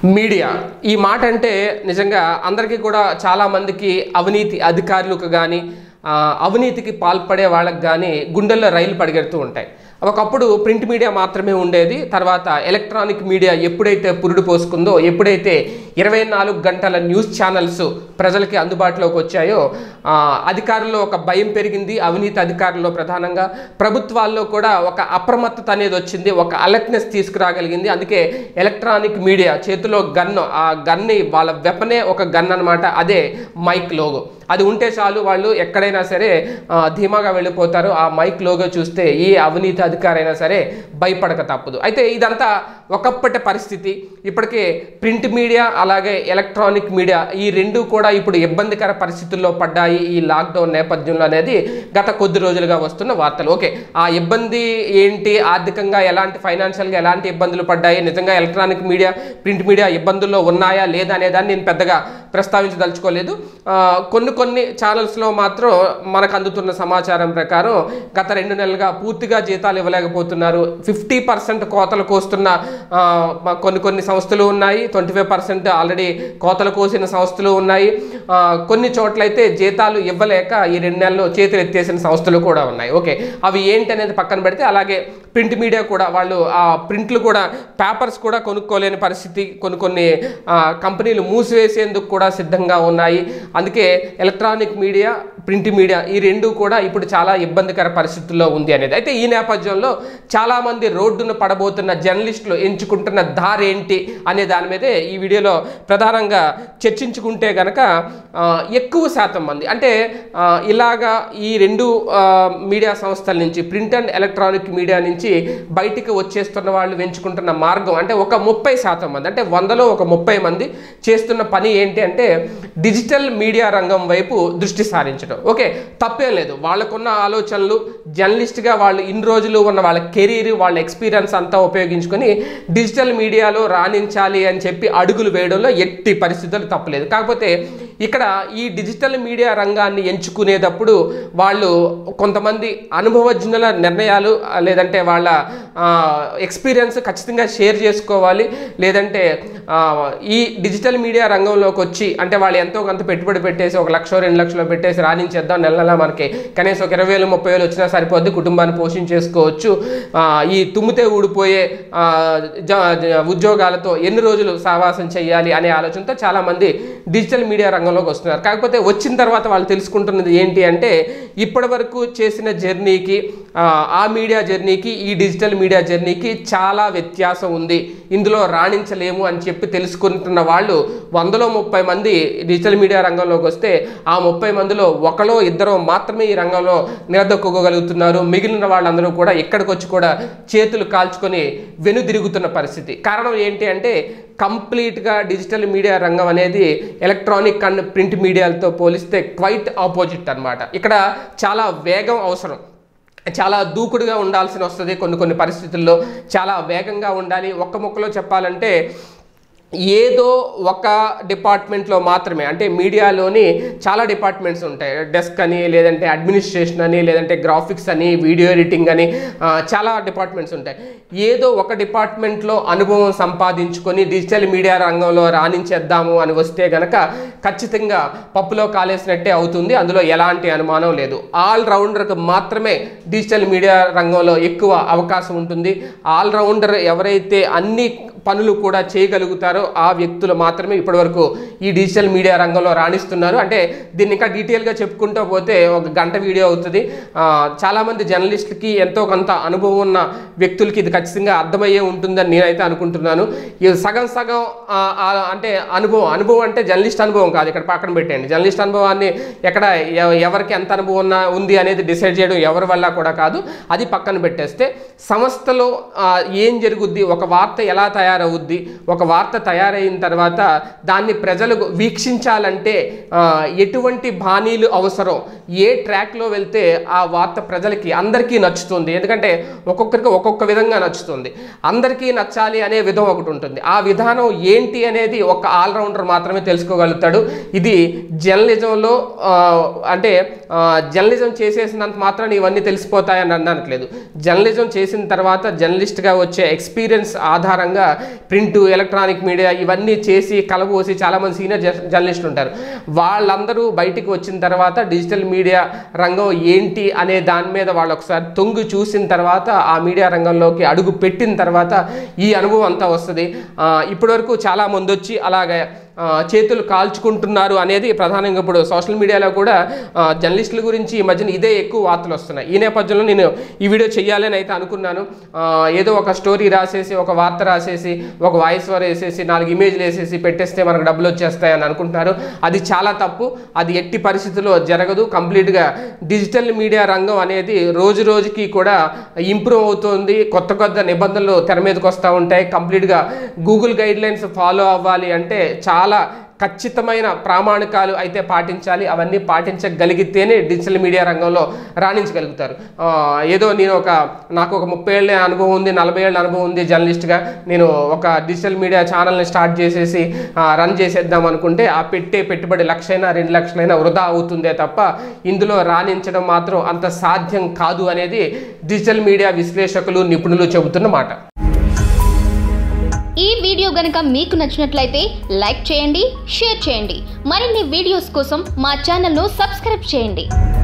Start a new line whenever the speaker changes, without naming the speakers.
media ఈ మాట అంటే నిజంగా అందరికీ కూడా చాలామందికి అవినీతి అధికారులకు కానీ అవినీతికి పాల్పడే వాళ్ళకి కానీ గుండెల్లో రైలు పరిగెడుతూ ఉంటాయి ఒకప్పుడు ప్రింట్ మీడియా మాత్రమే ఉండేది తర్వాత ఎలక్ట్రానిక్ మీడియా ఎప్పుడైతే పురుడు పోసుకుందో ఎప్పుడైతే ఇరవై నాలుగు గంటల న్యూస్ ఛానల్స్ ప్రజలకి అందుబాటులోకి వచ్చాయో ఆ, అధికారుల్లో ఒక భయం పెరిగింది అవినీతి అధికారుల్లో ప్రధానంగా ప్రభుత్వాల్లో కూడా ఒక అప్రమత్తత అనేది వచ్చింది ఒక అలర్ట్నెస్ తీసుకురాగలిగింది అందుకే ఎలక్ట్రానిక్ మీడియా చేతిలో గన్ ఆ గన్ని వాళ్ళ వెపనే ఒక గన్ అన్నమాట అదే మైక్ లోగో అది ఉంటే చాలు వాళ్ళు ఎక్కడైనా సరే ఆ, ధీమాగా వెళ్ళిపోతారు ఆ మైక్ లోగో చూస్తే ఏ అవినీతి అధికారైనా సరే భయపడక తప్పదు అయితే ఇదంతా ఒకప్పటి పరిస్థితి ఇప్పటికే ప్రింట్ మీడియా అలాగే ఎలక్ట్రానిక్ మీడియా ఈ రెండు కూడా ఇప్పుడు ఇబ్బందికర పరిస్థితుల్లో పడ్డాయి ఈ లాక్డౌన్ నేపథ్యంలో అనేది గత కొద్ది రోజులుగా వస్తున్న వార్తలు ఓకే ఆ ఇబ్బంది ఏంటి ఆర్థికంగా ఎలాంటి ఫైనాన్షియల్గా ఎలాంటి ఇబ్బందులు పడ్డాయి నిజంగా ఎలక్ట్రానిక్ మీడియా ప్రింట్ మీడియా ఇబ్బందుల్లో ఉన్నాయా లేదా అనే దాన్ని నేను పెద్దగా ప్రస్తావించదలుచుకోలేదు ఆ, కొన్ని కొన్ని ఛానల్స్లో మాత్రం మనకు అందుతున్న సమాచారం ప్రకారం గత రెండు నెలలుగా పూర్తిగా జీతాలు ఇవ్వలేకపోతున్నారు ఫిఫ్టీ పర్సెంట్ కోతలు కోస్తున్న ఆ, మ- కొన్ని కొన్ని సంస్థలు ఉన్నాయి ట్వంటీ ఫైవ్ పర్సెంట్ ఆల్రెడీ కోతలు కోసిన సంస్థలు ఉన్నాయి ఆ, కొన్ని చోట్లయితే జీతాలు ఇవ్వలేక ఈ రెండు నెలలు చేతులు ఎత్తేసిన సంస్థలు కూడా ఉన్నాయి ఓకే అవి ఏంటి అనేది పక్కన పెడితే అలాగే ప్రింట్ మీడియా కూడా వాళ్ళు ఆ ప్రింట్లు కూడా పేపర్స్ కూడా కొనుక్కోలేని పరిస్థితి కొన్ని కొన్ని ఆ, కంపెనీలు మూసివేసేందుకు కూడా సిద్ధంగా ఉన్నాయి అందుకే ఎలక్ట్రానిక్ మీడియా ప్రింట్ మీడియా ఈ రెండు కూడా ఇప్పుడు చాలా ఇబ్బందికర పరిస్థితుల్లో ఉంది అనేది అయితే ఈ నేపథ్యంలో చాలామంది రోడ్డును పడబోతున్న జర్నలిస్టులు ఎంచుకుంటున్న దారి ఏంటి అనే దాని మీదే ఈ వీడియోలో ప్రధానంగా చర్చించుకుంటే గనక ఆ, ఎక్కువ శాతం మంది అంటే ఆ, ఇలాగా ఈ రెండు ఆ, మీడియా సంస్థల నుంచి ప్రింట్ అండ్ ఎలక్ట్రానిక్ మీడియా నుంచి బయటికి వచ్చేస్తున్న వాళ్ళు ఎంచుకుంటున్న మార్గం అంటే ఒక ముప్పై శాతం మంది అంటే వందలో ఒక ముప్పై మంది చేస్తున్న పని ఏంటి అంటే డిజిటల్ మీడియా రంగం వైపు దృష్టి సారించడం ఓకే తప్పేం లేదు వాళ్ళకున్న ఆలోచనలు జర్నలిస్ట్గా వాళ్ళు ఇన్ని రోజులు ఉన్న వాళ్ళ కెరీర్ వాళ్ళ ఎక్స్పీరియన్స్ అంతా ఉపయోగించుకొని డిజిటల్ మీడియాలో రాణించాలి అని చెప్పి అడుగులు వేయడంలో ఎట్టి పరిస్థితులు తప్పలేదు కాకపోతే ఇక్కడ ఈ డిజిటల్ మీడియా రంగాన్ని ఎంచుకునేటప్పుడు వాళ్ళు కొంతమంది అనుభవజ్ఞుల నిర్ణయాలు ఆ, లేదంటే వాళ్ళ ఎక్స్పీరియన్స్ ఖచ్చితంగా షేర్ చేసుకోవాలి లేదంటే ఆ, ఈ డిజిటల్ మీడియా రంగంలోకి వచ్చి అంటే వాళ్ళు ఎంతో కొంత పెట్టుబడి పెట్టేసి ఒక లక్ష రెండు లక్షలు పెట్టేసి రాణించేద్దాం నెల నెల మనకి కనీసం ఒక ఇరవై వేలు ముప్పై వేలు వచ్చినా సరిపోద్ది కుటుంబాన్ని పోషించేసుకోవచ్చు ఆ, ఈ తుమ్మితే ఊడిపోయే ఆ, జ- జ- ఉద్యోగాలతో ఎన్ని రోజులు సావాసం చేయాలి అనే ఆలోచనతో చాలామంది డిజిటల్ మీడియా రంగంలోకి వస్తున్నారు కాకపోతే వచ్చిన తర్వాత వాళ్ళు తెలుసుకుంటున్నది ఏంటి అంటే ఇప్పటి వరకు చేసిన జర్నీకి ఆ, ఆ మీడియా జర్నీకి ఈ డిజిటల్ మీడియా జర్నీకి చాలా వ్యత్యాసం ఉంది ఇందులో రాణించలేము అని చెప్పి తెలుసుకుంటున్న వాళ్ళు వందలో ముప్పై మంది డిజిటల్ మీడియా రంగంలోకి వస్తే ఆ ముప్పై మందిలో ఒకలో ఇద్దరు మాత్రమే ఈ రంగంలో నిలదొక్కుకోగలుగుతున్నారు మిగిలిన వాళ్ళందరూ కూడా ఇక్కడికి వచ్చి కూడా చేతులు కాల్చుకొని వెనుదిరుగుతున్న పరిస్థితి కారణం ఏంటి అంటే కంప్లీట్గా డిజిటల్ మీడియా రంగం అనేది ఎలక్ట్రానిక్ అండ్ ప్రింట్ మీడియాలతో పోలిస్తే క్వైట్ ఆపోజిట్ అన్నమాట ఇక్కడ చాలా వేగం అవసరం చాలా దూకుడుగా ఉండాల్సిన వస్తుంది కొన్ని కొన్ని పరిస్థితుల్లో చాలా వేగంగా ఉండాలి ఒక్క ముక్కలో చెప్పాలంటే ఏదో ఒక డిపార్ట్మెంట్లో మాత్రమే అంటే మీడియాలోని చాలా డిపార్ట్మెంట్స్ ఉంటాయి డెస్క్ అని లేదంటే అడ్మినిస్ట్రేషన్ అని లేదంటే గ్రాఫిక్స్ అని వీడియో ఎడిటింగ్ అని ఆ, చాలా డిపార్ట్మెంట్స్ ఉంటాయి ఏదో ఒక డిపార్ట్మెంట్లో అనుభవం సంపాదించుకొని డిజిటల్ మీడియా రంగంలో రాణించేద్దాము అని వస్తే గనక ఖచ్చితంగా పప్పులో కాలేసినట్టే అవుతుంది అందులో ఎలాంటి అనుమానం లేదు ఆల్ రౌండర్కి మాత్రమే డిజిటల్ మీడియా రంగంలో ఎక్కువ అవకాశం ఉంటుంది ఆల్ రౌండర్ ఎవరైతే అన్ని పనులు కూడా చేయగలుగుతారో ఆ వ్యక్తులు మాత్రమే ఇప్పటివరకు ఈ డిజిటల్ మీడియా రంగంలో రాణిస్తున్నారు అంటే దీన్ని ఇంకా డీటెయిల్గా చెప్పుకుంటూ పోతే ఒక గంట వీడియో అవుతుంది ఆ, చాలామంది జర్నలిస్టులకి ఎంతో కొంత అనుభవం ఉన్న వ్యక్తులకి ఇది ఖచ్చితంగా అర్థమయ్యే ఉంటుందని నేనైతే అనుకుంటున్నాను ఇది సగం సగం ఆ, ఆ, అంటే అనుభవం అనుభవం అంటే జర్నలిస్ట్ అనుభవం కాదు ఇక్కడ పక్కన పెట్టండి జర్నలిస్ట్ అనుభవాన్ని ఎక్కడ ఎవ- ఎవరికి ఎంత అనుభవం ఉన్నా ఉంది అనేది డిసైడ్ చేయడం ఎవరి వల్ల కూడా కాదు అది పక్కన పెట్టేస్తే సంస్థలో ఆ, ఏం జరుగుద్ది ఒక వార్త ఎలా తయారవుద్ది ఒక వార్త తయారైన తర్వాత దాన్ని ప్రజలు వీక్షించాలంటే ఆ, ఎటువంటి బాణీలు అవసరం ఏ ట్రాక్లో వెళ్తే ఆ వార్త ప్రజలకి అందరికీ నచ్చుతుంది ఎందుకంటే ఒక్కొక్కరికి ఒక్కొక్క విధంగా నచ్చుతుంది అందరికీ నచ్చాలి అనే విధం ఒకటి ఉంటుంది ఆ విధానం ఏంటి అనేది ఒక ఆల్రౌండర్ మాత్రమే తెలుసుకోగలుగుతాడు ఇది జర్నలిజంలో ఆ, అంటే ఆ, జర్నలిజం చేసేసినంత మాత్రాన్ని ఇవన్నీ తెలిసిపోతాయని అనట్లేదు జర్నలిజం చేసిన తర్వాత జర్నలిస్ట్గా వచ్చే ఎక్స్పీరియన్స్ ఆధారంగా ప్రింట్ ఎలక్ట్రానిక్ మీడియా ఇవన్నీ చేసి కలబోసి చాలామంది సీనియర్ జర్- జర్నలిస్టులు ఉంటారు వాళ్ళందరూ బయటికి వచ్చిన తర్వాత డిజిటల్ మీడియా రంగం ఏంటి అనే దాని మీద వాళ్ళు ఒకసారి తొంగి చూసిన తర్వాత ఆ మీడియా రంగంలోకి అడుగు పెట్టిన తర్వాత ఈ అనుభవం అంతా వస్తుంది ఆ, ఇప్పటివరకు చాలా మంది వచ్చి అలాగే ఆ, చేతులు కాల్చుకుంటున్నారు అనేది ప్రధానంగా ఇప్పుడు సోషల్ మీడియాలో కూడా ఆ, జర్నలిస్టుల గురించి ఈ మధ్యన ఇదే ఎక్కువ వార్తలు వస్తున్నాయి ఈ నేపథ్యంలో నేను ఈ వీడియో చేయాలని అయితే అనుకున్నాను ఆ, ఏదో ఒక స్టోరీ రాసేసి ఒక వార్త రాసేసి ఒక వాయిస్ ఓవర్ వేసేసి నాలుగు ఇమేజ్లు వేసేసి పెట్టేస్తే మనకు డబ్బులు వచ్చేస్తాయని అనుకుంటున్నారు అది చాలా తప్పు అది ఎట్టి పరిస్థితుల్లో జరగదు కంప్లీట్గా డిజిటల్ మీడియా రంగం అనేది రోజు రోజుకి కూడా ఇంప్రూవ్ అవుతుంది కొత్త కొత్త నిబంధనలు తెర మీదకి వస్తూ ఉంటాయి కంప్లీట్గా గూగుల్ గైడ్ లైన్స్ ఫాలో అవ్వాలి అంటే చాలా ఖచ్చితమైన ప్రామాణికాలు అయితే పాటించాలి అవన్నీ పాటించగలిగితేనే డిజిటల్ మీడియా రంగంలో రాణించగలుగుతారు ఆ, ఏదో నేను ఒక నాకు ఒక ముప్పై ఏళ్ళ అనుభవం ఉంది నలభై ఏళ్ళ అనుభవం ఉంది జర్నలిస్ట్గా నేను ఒక డిజిటల్ మీడియా ఛానల్ని స్టార్ట్ చేసేసి ఆ, రన్ చేసేద్దాం అనుకుంటే ఆ పెట్టే పెట్టుబడి లక్షైనా రెండు లక్షలైనా వృధా అవుతుందే తప్ప ఇందులో రాణించడం మాత్రం అంత సాధ్యం కాదు అనేది డిజిటల్ మీడియా విశ్లేషకులు నిపుణులు చెబుతున్న మాట
ఈ వీడియో గనుక మీకు నచ్చినట్లయితే లైక్ చేయండి షేర్ చేయండి మరిన్ని వీడియోస్ కోసం మా ఛానల్ను సబ్స్క్రైబ్ చేయండి